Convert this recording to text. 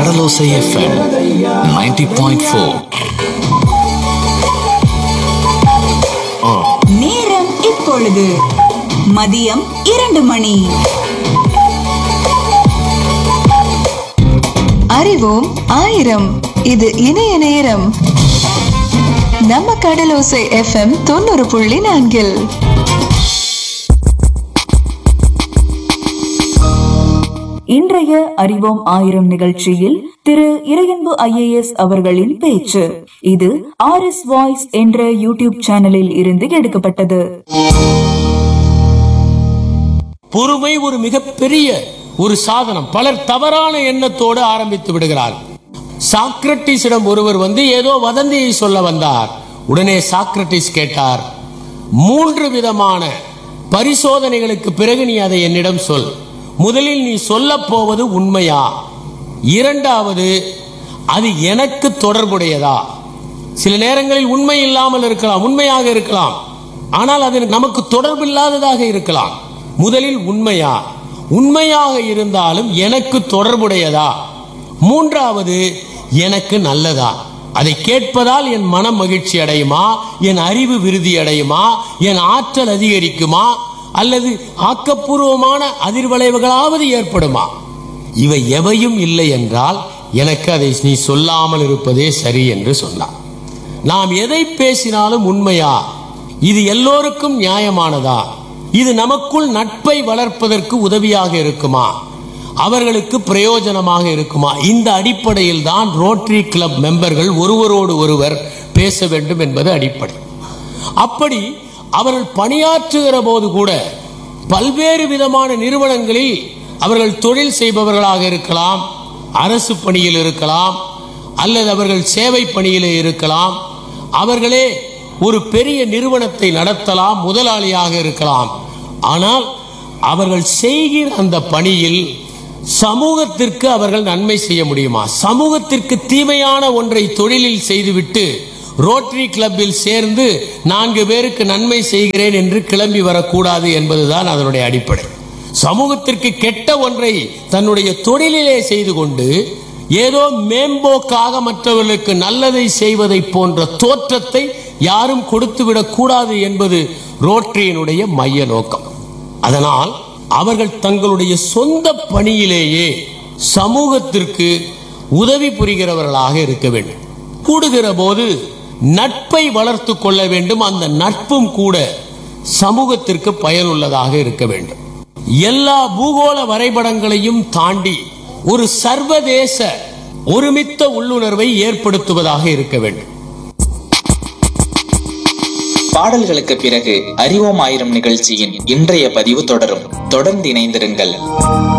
கடலோசை FM 90.4 point four நேரம் இப்பொழுது மதியம் இரண்டு மணி அறிவோம் ஆயிரம் இது இணைய நேரம் நம்ம கடலோசை எஃப்எம் தொண்ணூறு புள்ளி நான்கில் இன்றைய அறிவோம் ஆயிரம் நிகழ்ச்சியில் திரு இறையன்பு ஐஏஎஸ் அவர்களின் பேச்சு இது ஆர் எஸ் வாய்ஸ் என்ற யூடியூப் சேனலில் இருந்து எடுக்கப்பட்டது பொறுமை ஒரு மிகப்பெரிய ஒரு சாதனம் பலர் தவறான எண்ணத்தோடு ஆரம்பித்து விடுகிறார் சாக்ரட்டிஸிடம் ஒருவர் வந்து ஏதோ வதந்தியை சொல்ல வந்தார் உடனே சாக்ரட்டிஸ் கேட்டார் மூன்று விதமான பரிசோதனைகளுக்கு பிறகு நீ அதை என்னிடம் சொல் முதலில் நீ சொல்லப் போவது உண்மையா இரண்டாவது அது எனக்கு தொடர்புடையதா சில நேரங்களில் உண்மை இல்லாமல் இருக்கலாம் உண்மையாக இருக்கலாம் ஆனால் அது நமக்கு தொடர்பில்லாததாக இருக்கலாம் முதலில் உண்மையா உண்மையாக இருந்தாலும் எனக்கு தொடர்புடையதா மூன்றாவது எனக்கு நல்லதா அதை கேட்பதால் என் மனம் மகிழ்ச்சி அடையுமா என் அறிவு விருதி அடையுமா என் ஆற்றல் அதிகரிக்குமா அல்லது ஆக்கப்பூர்வமான அதிர்வளைவுகளாவது ஏற்படுமா இவை எவையும் இல்லை என்றால் எனக்கு அதை நீ சொல்லாமல் இருப்பதே சரி என்று சொன்னார் நாம் எதை பேசினாலும் உண்மையா இது எல்லோருக்கும் நியாயமானதா இது நமக்குள் நட்பை வளர்ப்பதற்கு உதவியாக இருக்குமா அவர்களுக்கு பிரயோஜனமாக இருக்குமா இந்த அடிப்படையில் தான் ரோட்டரி கிளப் மெம்பர்கள் ஒருவரோடு ஒருவர் பேச வேண்டும் என்பது அடிப்படை அப்படி அவர்கள் பணியாற்றுகிற போது கூட பல்வேறு விதமான நிறுவனங்களில் அவர்கள் தொழில் செய்பவர்களாக இருக்கலாம் அரசு பணியில் இருக்கலாம் அல்லது அவர்கள் சேவை பணியிலே இருக்கலாம் அவர்களே ஒரு பெரிய நிறுவனத்தை நடத்தலாம் முதலாளியாக இருக்கலாம் ஆனால் அவர்கள் செய்கிற அந்த பணியில் சமூகத்திற்கு அவர்கள் நன்மை செய்ய முடியுமா சமூகத்திற்கு தீமையான ஒன்றை தொழிலில் செய்துவிட்டு ரோட்டரி கிளப்பில் சேர்ந்து நான்கு பேருக்கு நன்மை செய்கிறேன் என்று கிளம்பி வரக்கூடாது என்பதுதான் அதனுடைய அடிப்படை சமூகத்திற்கு கெட்ட ஒன்றை தன்னுடைய தொழிலிலே செய்து கொண்டு ஏதோ மேம்போக்காக மற்றவர்களுக்கு நல்லதை செய்வதை போன்ற தோற்றத்தை யாரும் கொடுத்துவிடக் கூடாது என்பது ரோட்டரியினுடைய மைய நோக்கம் அதனால் அவர்கள் தங்களுடைய சொந்த பணியிலேயே சமூகத்திற்கு உதவி புரிகிறவர்களாக இருக்க வேண்டும் கூடுகிற போது நட்பை வளர்த்து கொள்ள வேண்டும் அந்த நட்பும் கூட சமூகத்திற்கு பயனுள்ளதாக இருக்க வேண்டும் எல்லா பூகோள வரைபடங்களையும் தாண்டி ஒரு சர்வதேச ஒருமித்த உள்ளுணர்வை ஏற்படுத்துவதாக இருக்க வேண்டும் பாடல்களுக்கு பிறகு அறிவோம் ஆயிரம் நிகழ்ச்சியின் இன்றைய பதிவு தொடரும் தொடர்ந்து இணைந்திருங்கள்